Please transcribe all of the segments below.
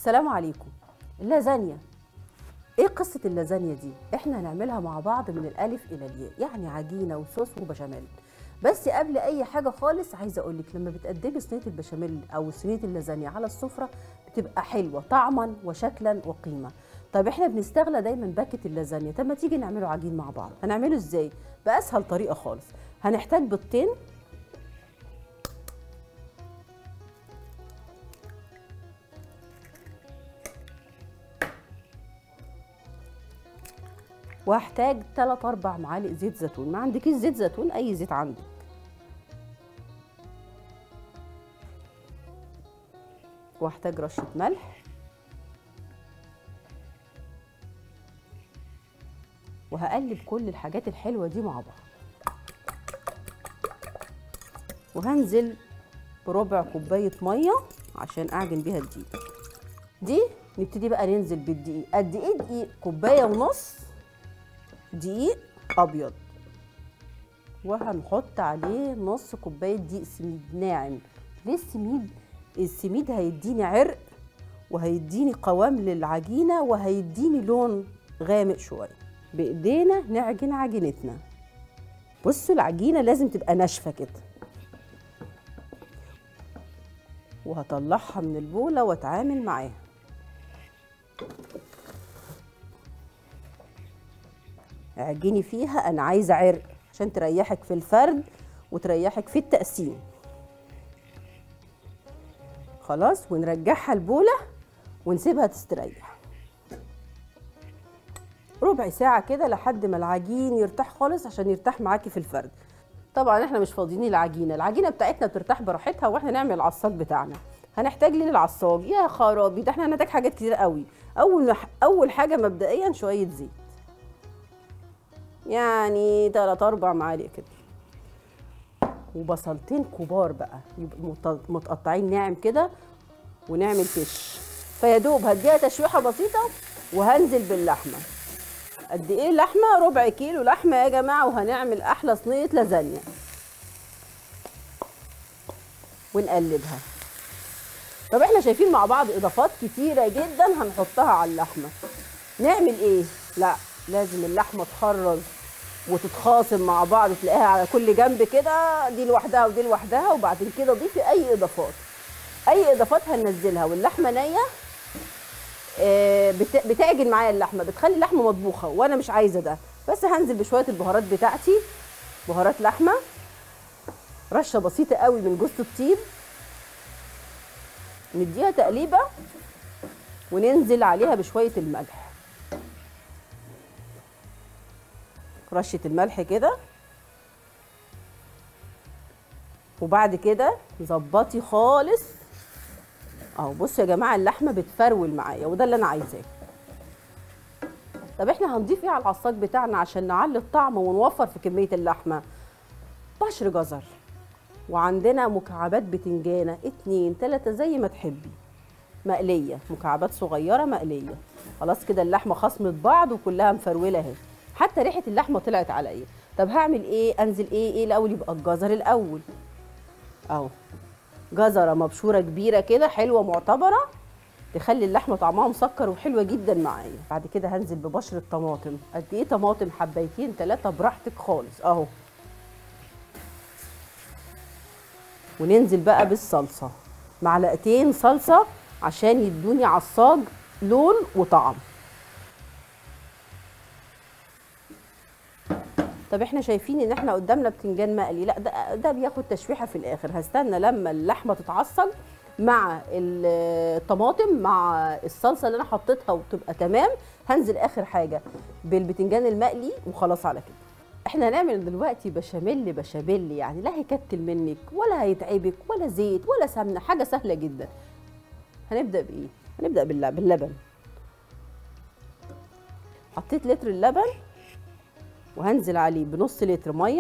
السلام عليكم اللازانيا ايه قصه اللازانيا دي احنا هنعملها مع بعض من الالف الى الياء يعني عجينه وصوص وبشاميل بس قبل اي حاجه خالص عايزه اقول لك لما بتقدمي صينيه البشاميل او صينيه اللازانيا على السفره بتبقى حلوه طعما وشكلا وقيمه طب احنا بنستغلى دايما باكت اللازانيا طب ما تيجي نعمله عجين مع بعض هنعمله ازاي باسهل طريقه خالص هنحتاج بيضتين وهحتاج 3 4 معالق زيت زيتون ما عندكيش زيت زيتون اي زيت عندك وهحتاج رشه ملح وهقلب كل الحاجات الحلوه دي مع بعض وهنزل بربع كوبايه ميه عشان اعجن بيها الدقيق دي نبتدي بقى ننزل بالدقيق قد ايه دقيق كوبايه ونص دقيق ابيض وهنحط عليه نص كوبايه دقيق سميد ناعم ليه السميد السميد هيديني عرق وهيديني قوام للعجينه وهيديني لون غامق شويه بايدينا نعجن عجينتنا بصوا العجينه لازم تبقى ناشفه كده وهطلعها من البوله واتعامل معاها اعجني فيها انا عايزه عرق عشان تريحك في الفرد وتريحك في التقسيم خلاص ونرجعها البوله ونسيبها تستريح ربع ساعه كده لحد ما العجين يرتاح خالص عشان يرتاح معاكي في الفرد طبعا احنا مش فاضيين العجينه العجينه بتاعتنا بترتاح براحتها واحنا نعمل العصاج بتاعنا هنحتاج ليه للعصاج يا خرابي ده احنا هنحتاج حاجات كتير قوي اول اول حاجه مبدئيا شويه زيت يعني تلات اربع معالق كده وبصلتين كبار بقى يبقوا متقطعين ناعم كده ونعمل فيش فيا دوب هديها تشويحه بسيطه وهنزل باللحمه قد ايه لحمه ربع كيلو لحمه يا جماعه وهنعمل احلى صينيه لازانيا ونقلبها طب احنا شايفين مع بعض اضافات كتيره جدا هنحطها على اللحمه نعمل ايه لا لازم اللحمه تخرج وتتخاصم مع بعض تلاقيها على كل جنب كده دي لوحدها ودي لوحدها وبعد كده ضيفي اي اضافات اي اضافات هننزلها واللحمه نيه بتعجن معايا اللحمه بتخلي اللحمه مطبوخه وانا مش عايزه ده بس هنزل بشويه البهارات بتاعتي بهارات لحمه رشه بسيطه قوي من جوز الطيب نديها تقليبه وننزل عليها بشويه الملح رشه الملح كده وبعد كده ظبطي خالص اهو بصوا يا جماعه اللحمه بتفرول معايا وده اللي انا عايزاه طب احنا هنضيف ايه على العصاج بتاعنا عشان نعلي الطعم ونوفر في كميه اللحمه بشر جزر وعندنا مكعبات بتنجانه اتنين تلاته زي ما تحبي مقليه مكعبات صغيره مقليه خلاص كده اللحمه خصمت بعض وكلها مفروله اهي حتى ريحه اللحمه طلعت عليا طب هعمل ايه انزل ايه ايه الاول يبقى الجزر الاول اهو جزره مبشوره كبيره كده حلوه معتبره تخلي اللحمه طعمها مسكر وحلوه جدا معايا بعد كده هنزل ببشره طماطم قد ايه طماطم حبايتين ثلاثه براحتك خالص اهو وننزل بقى بالصلصه معلقتين صلصه عشان يدوني عصاج لون وطعم طب احنا شايفين ان احنا قدامنا بتنجان مقلي لا ده ده بياخد تشويحه في الاخر هستنى لما اللحمه تتعصج مع الطماطم مع الصلصه اللي انا حطيتها وتبقى تمام هنزل اخر حاجه بالبتنجان المقلي وخلاص على كده احنا هنعمل دلوقتي بشاميل بشاميل يعني لا هيكتل منك ولا هيتعبك ولا زيت ولا سمنه حاجه سهله جدا هنبدا بايه هنبدا باللبن حطيت لتر اللبن وهنزل عليه بنص لتر ميه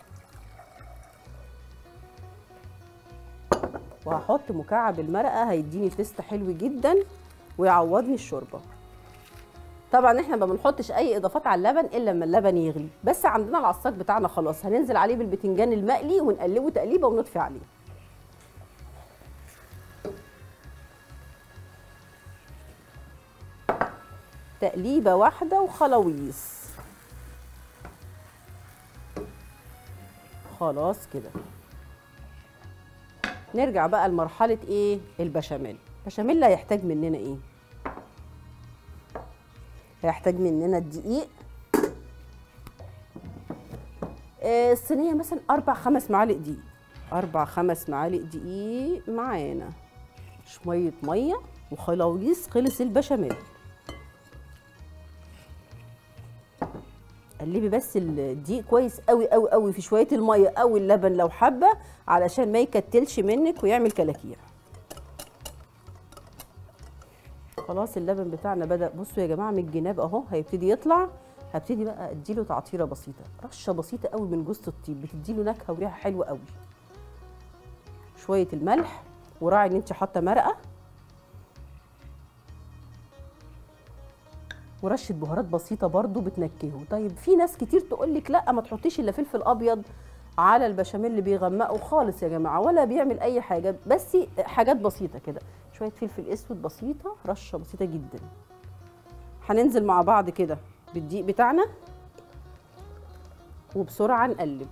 وهحط مكعب المرقه هيديني تيست حلو جدا ويعوضني الشوربه طبعا احنا ما بنحطش اي اضافات على اللبن الا لما اللبن يغلي بس عندنا العصاج بتاعنا خلاص هننزل عليه بالبتنجان المقلي ونقلبه تقليبه ونطفي عليه تقليبه واحده وخلاويص خلاص كده نرجع بقى لمرحله ايه البشاميل البشاميل هيحتاج مننا ايه هيحتاج مننا الدقيق آه، الصينيه مثلا اربع خمس معالق دقيق اربع خمس معالق دقيق معانا شويه ميه وخلاويص خلص البشاميل قلبي بس الدقيق كويس قوي قوي قوي في شويه الميه او اللبن لو حابه علشان ما يكتلش منك ويعمل كلاكيع خلاص اللبن بتاعنا بدا بصوا يا جماعه من الجناب اهو هيبتدي يطلع هبتدي بقى اديله تعطيره بسيطه رشه بسيطه قوي من جوز الطيب بتديله نكهه وريحه حلوه قوي شويه الملح وراعي ان انت حاطه مرقه ورشه بهارات بسيطه برضو بتنكهه طيب في ناس كتير تقول لك لا ما تحطيش الا فلفل ابيض على البشاميل اللي بيغمقه خالص يا جماعه ولا بيعمل اي حاجه بس حاجات بسيطه كده شويه فلفل اسود بسيطه رشه بسيطه جدا هننزل مع بعض كده بالدقيق بتاعنا وبسرعه نقلب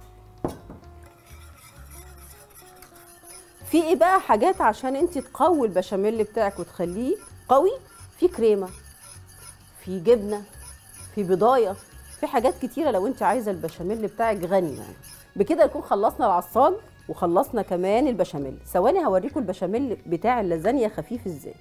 في ايه بقى حاجات عشان انت تقوي البشاميل بتاعك وتخليه قوي في كريمه في جبنه في بضايه في حاجات كتيره لو انت عايزه البشاميل بتاعك غني يعني بكده نكون خلصنا العصاج وخلصنا كمان البشاميل ثواني هوريكم البشاميل بتاع اللازانيا خفيف ازاي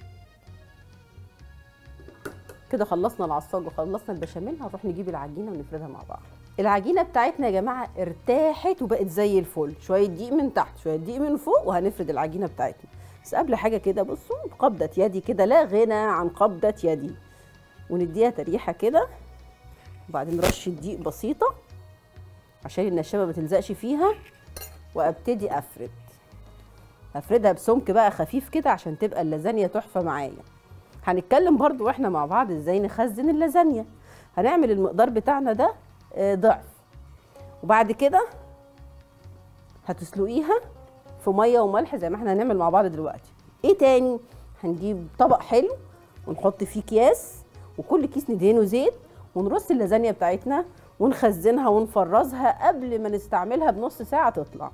كده خلصنا العصاج وخلصنا البشاميل هنروح نجيب العجينه ونفردها مع بعض العجينه بتاعتنا يا جماعه ارتاحت وبقت زي الفل شويه دقيق من تحت شويه دقيق من فوق وهنفرد العجينه بتاعتنا بس قبل حاجه كده بصوا قبضه يدي كده لا غنى عن قبضه يدي ونديها تريحه كده وبعدين رشه دقيق بسيطه عشان النشابه ما تلزقش فيها وابتدي افرد افردها بسمك بقى خفيف كده عشان تبقى اللازانيا تحفه معايا هنتكلم برضو واحنا مع بعض ازاي نخزن اللازانيا هنعمل المقدار بتاعنا ده آه، ضعف وبعد كده هتسلقيها في ميه وملح زي ما احنا هنعمل مع بعض دلوقتي ايه تاني هنجيب طبق حلو ونحط فيه اكياس وكل كيس ندهنه زيت ونرص اللازانيا بتاعتنا ونخزنها ونفرزها قبل ما نستعملها بنص ساعه تطلع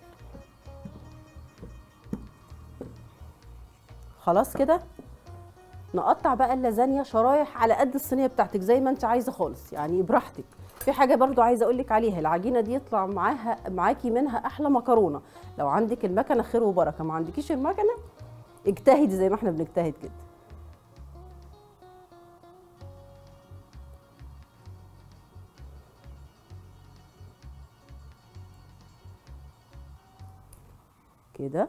خلاص كده نقطع بقى اللازانيا شرايح على قد الصينيه بتاعتك زي ما انت عايزه خالص يعني براحتك في حاجه برضو عايزه اقول لك عليها العجينه دي يطلع معاها معاكي منها احلى مكرونه لو عندك المكنه خير وبركه ما عندكيش المكنه اجتهدي زي ما احنا بنجتهد كده كده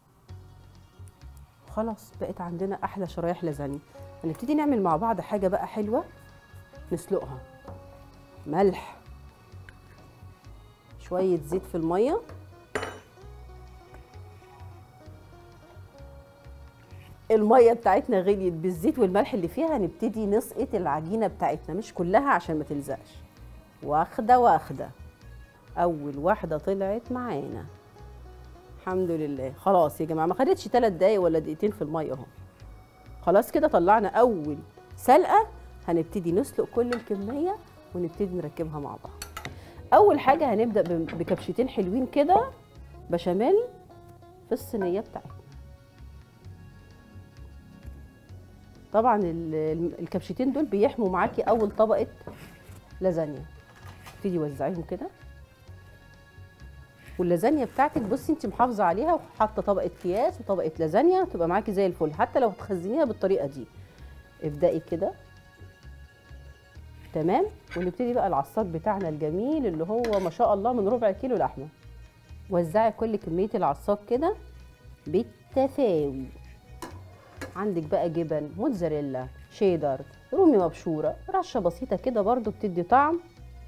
خلاص بقت عندنا احلى شرايح لازانيا هنبتدي نعمل مع بعض حاجه بقى حلوه نسلقها ملح شويه زيت في الميه الميه بتاعتنا غليت بالزيت والملح اللي فيها هنبتدي نسقط العجينه بتاعتنا مش كلها عشان ما تلزقش واخده واخده اول واحده طلعت معانا الحمد لله خلاص يا جماعه ما خدتش 3 دقايق ولا دقيقتين في الميه اهو خلاص كده طلعنا اول سلقه هنبتدي نسلق كل الكميه ونبتدي نركبها مع بعض اول حاجه هنبدا ب- بكبشتين حلوين كده بشاميل في الصينيه بتاعتنا طبعا ال- ال- الكبشتين دول بيحموا معاكي اول طبقه لازانيا تبتدي وزعيهم كده واللازانيا بتاعتك بصي انت محافظه عليها وحاطه طبقه اكياس وطبقه لازانيا تبقى معاكي زي الفل حتى لو هتخزنيها بالطريقه دي ابدأي كده تمام ونبتدي بقى العصاج بتاعنا الجميل اللي هو ما شاء الله من ربع كيلو لحمه وزعي كل كميه العصاج كده بالتساوي عندك بقى جبن موتزاريلا شيدر رومي مبشوره رشه بسيطه كده برضو بتدي طعم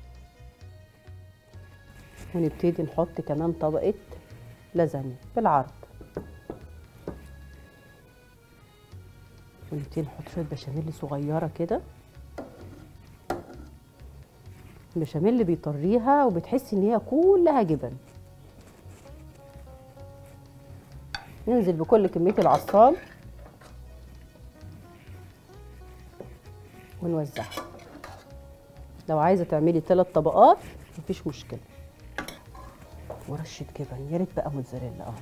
ونبتدي نحط كمان طبقه لازانيا بالعرض ونبتدي نحط شويه بشاميل صغيره كده البشاميل اللي بيطريها وبتحسي ان هي كلها جبن ننزل بكل كميه العصاج ونوزعها لو عايزه تعملي ثلاث طبقات مفيش مشكله ورشه جبن يا ريت بقى موتزاريلا اه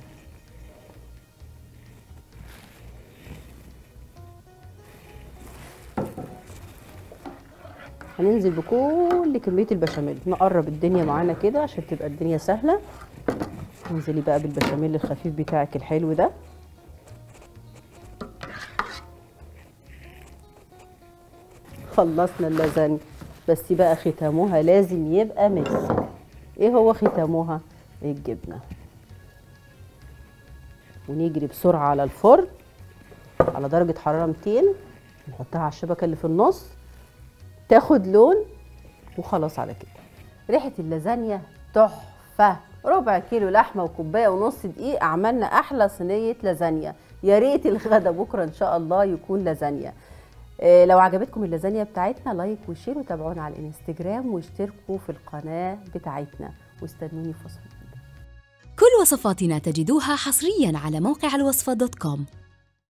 هننزل بكل كميه البشاميل نقرب الدنيا معانا كده عشان تبقى الدنيا سهله انزلي بقى بالبشاميل الخفيف بتاعك الحلو ده خلصنا اللازانيا بس بقى ختامها لازم يبقى مسك ايه هو ختامها الجبنه ونجري بسرعه على الفرن على درجه حراره 200 نحطها على الشبكه اللي في النص تاخد لون وخلاص على كده ريحه اللازانيا تحفه ربع كيلو لحمه وكوبايه ونص دقيق عملنا احلى صينيه لازانيا يا ريت الغدا بكره ان شاء الله يكون لازانيا إيه لو عجبتكم اللازانيا بتاعتنا لايك وشير وتابعونا على الانستجرام واشتركوا في القناه بتاعتنا واستنوني في وصفه كل وصفاتنا تجدوها حصريا على موقع الوصفة دوت كوم